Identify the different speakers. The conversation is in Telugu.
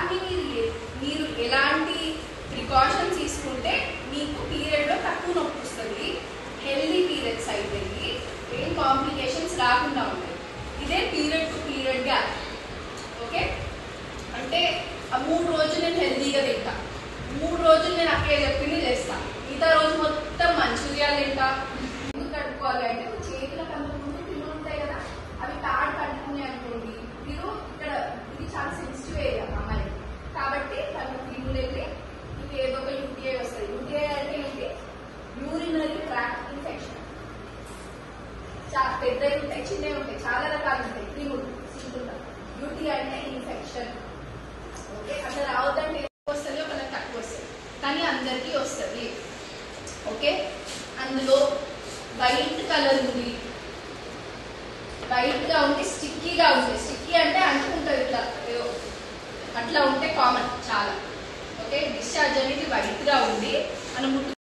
Speaker 1: కానీ మీరు ఏ- మీరు ఎలాంటి ప్రికాషన్స్ తీసుకుంటే మీకు పీరియడ్లో తక్కువ నొప్పి వస్తుంది హెల్దీ పీరియడ్స్ అయిపోయి ఏం కాంప్లికేషన్స్ రాకుండా ఉంటాయి ఇదే period to period gap okay అంటే ఆ మూడు రోజులు నేను హెల్దీగా తింటా మూడు రోజులు నేను అక్కే చెప్పింది చేస్తా మిగతా రోజు మొత్తం మంచూరియాలు తింటా ఎందుకు కట్టుకోవాలి అంటే మీ చేతులకు అంత ముందు పిల్లలు ఉంటాయి కదా అవి తాడు కట్టుకునే అనుకోండి మీరు ఇక్కడ ఇది చాలా సెన్సిటివ్ ఏరియా అమ్మాయి కాబట్టి తన పిల్లలు వెళ్ళి మీకు ఏదో ఒక యూటీఐ వస్తుంది యూటీఐ అంటే ఏంటి యూరినరీ ట్రాక్ ఇన్ఫెక్షన్ చాలా పెద్దవి ఉంటాయి చిన్నవి ఉంటాయి చాలా రకాలు ఉంటాయి క్రిములు సింపుల్ యూటీఐ అంటే ఇన్ఫెక్షన్ ఓకే అట్లా రావద్దంటే ఎక్కువ వస్తుంది ఒకళ్ళకి తక్కువ వస్తుంది కానీ అందరికీ వస్తుంది ఓకే అందులో వైట్ కలర్ ఉంది వైట్ గా ఉంటే స్టిక్కీగా ఉంటుంది స్టిక్కీ అంటే అంటుకుంటుంది ఇట్లా ఏదో అట్లా ఉంటే కామన్ చాలా ఓకే డిశ్చార్జ్ అనేది వైట్ గా ఉంది మనం ముట్టు